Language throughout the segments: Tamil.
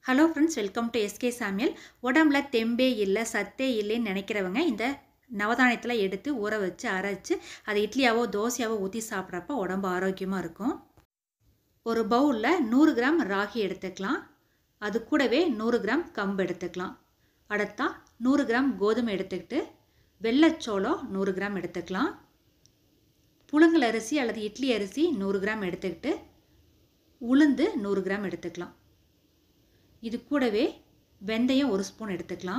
hello friends welcome to SK சாமியல் உடம்புல தெம்பே இல்லை சத்தே இல்லைன்னு நினைக்கிறவங்க இந்த நவதானியத்தில் எடுத்து ஊற வச்சு அரைச்சி அதை இட்லியாவோ தோசையாவோ ஊற்றி சாப்பிட்றப்ப உடம்பு ஆரோக்கியமாக இருக்கும் ஒரு பவுலில் நூறு கிராம் ராகி எடுத்துக்கலாம் அது கூடவே நூறு கிராம் கம்பு எடுத்துக்கலாம் அடுத்தா நூறு கிராம் கோதுமை எடுத்துக்கிட்டு வெள்ளைச்சோளம் நூறு கிராம் எடுத்துக்கலாம் புழுங்கல் அரிசி அல்லது இட்லி அரிசி நூறு கிராம் எடுத்துக்கிட்டு உளுந்து நூறு கிராம் எடுத்துக்கலாம் இது கூடவே வெந்தயம் ஒரு ஸ்பூன் எடுத்துக்கலாம்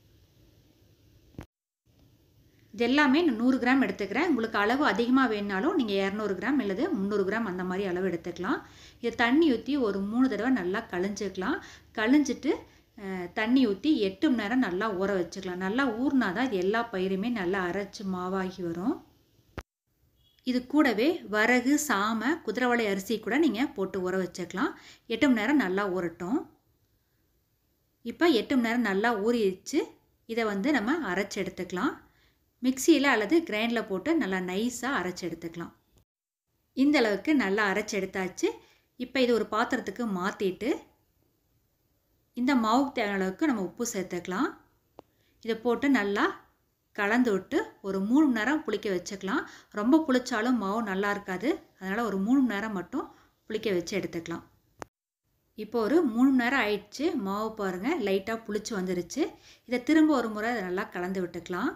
இது எல்லாமே நான் நூறு கிராம் எடுத்துக்கிறேன் உங்களுக்கு அளவு அதிகமாக வேணுனாலும் நீங்கள் இரநூறு கிராம் அல்லது முந்நூறு கிராம் அந்த மாதிரி அளவு எடுத்துக்கலாம் இதை தண்ணி ஊற்றி ஒரு மூணு தடவை நல்லா கழிஞ்சிக்கலாம் கழிஞ்சிட்டு தண்ணி ஊற்றி எட்டு மணி நேரம் நல்லா ஊற வச்சுக்கலாம் நல்லா ஊறினா தான் இது எல்லா பயிருமே நல்லா அரைச்சி மாவாகி வரும் இது கூடவே வரகு சாமை குதிரவாளி அரிசி கூட நீங்கள் போட்டு ஊற வச்சுக்கலாம் எட்டு மணி நேரம் நல்லா ஊறட்டும் இப்போ எட்டு மணி நேரம் நல்லா ஊறிடுச்சு இதை வந்து நம்ம அரைச்சி எடுத்துக்கலாம் மிக்சியில் அல்லது கிரைண்டில் போட்டு நல்லா நைஸாக அரைச்சி எடுத்துக்கலாம் இந்த அளவுக்கு நல்லா அரைச்சி எடுத்தாச்சு இப்போ இது ஒரு பாத்திரத்துக்கு மாற்றிட்டு இந்த மாவுக்கு தேவையான அளவுக்கு நம்ம உப்பு சேர்த்துக்கலாம் இதை போட்டு நல்லா கலந்து விட்டு ஒரு மூணு மணி நேரம் புளிக்க வச்சுக்கலாம் ரொம்ப புளிச்சாலும் மாவு நல்லா இருக்காது அதனால் ஒரு மூணு மணி நேரம் மட்டும் புளிக்க வச்சு எடுத்துக்கலாம் இப்போ ஒரு மூணு மணி நேரம் ஆயிடுச்சு மாவு பாருங்கள் லைட்டாக புளிச்சு வந்துருச்சு இதை திரும்ப ஒரு முறை நல்லா கலந்து விட்டுக்கலாம்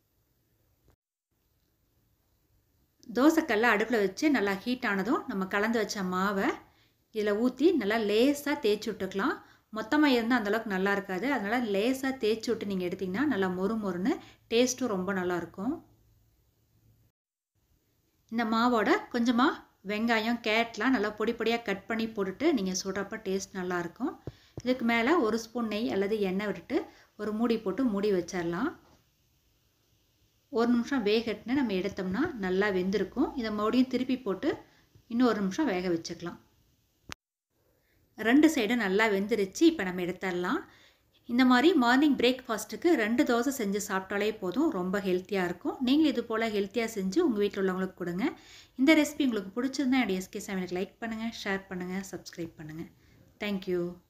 தோசைக்கல்ல அடுப்பில் வச்சு நல்லா ஹீட் ஆனதும் நம்ம கலந்து வச்ச மாவை இதில் ஊற்றி நல்லா லேஸாக தேய்ச்சி விட்டுக்கலாம் மொத்தமாக இருந்தால் அந்தளவுக்கு நல்லா இருக்காது அதனால் லேஸாக தேய்ச்சி விட்டு நீங்கள் எடுத்திங்கன்னா நல்லா மொறு மொறுன்னு டேஸ்ட்டும் ரொம்ப நல்லாயிருக்கும் இந்த மாவோட கொஞ்சமாக வெங்காயம் கேரட்லாம் நல்லா பொடி பொடியாக கட் பண்ணி போட்டுட்டு நீங்கள் சுடுறப்ப டேஸ்ட் நல்லாயிருக்கும் இதுக்கு மேலே ஒரு ஸ்பூன் நெய் அல்லது எண்ணெய் விட்டுட்டு ஒரு மூடி போட்டு மூடி வச்சிடலாம் ஒரு நிமிஷம் வேகட்டுன்னு நம்ம எடுத்தோம்னா நல்லா வெந்திருக்கும் இதை மறுபடியும் திருப்பி போட்டு இன்னும் ஒரு நிமிஷம் வேக வச்சுக்கலாம் ரெண்டு சைடும் நல்லா வெந்துருச்சு இப்போ நம்ம எடுத்துடலாம் இந்த மாதிரி மார்னிங் பிரேக்ஃபாஸ்ட்டுக்கு ரெண்டு தோசை செஞ்சு சாப்பிட்டாலே போதும் ரொம்ப ஹெல்த்தியாக இருக்கும் நீங்கள் இது போல் ஹெல்த்தியாக செஞ்சு உங்கள் வீட்டில் உள்ளவங்களுக்கு கொடுங்க இந்த ரெசிபி உங்களுக்கு பிடிச்சிருந்தா என்னுடைய எஸ்கே சமையலுக்கு லைக் பண்ணுங்கள் ஷேர் பண்ணுங்கள் சப்ஸ்கிரைப் பண்ணுங்கள் தேங்க்யூ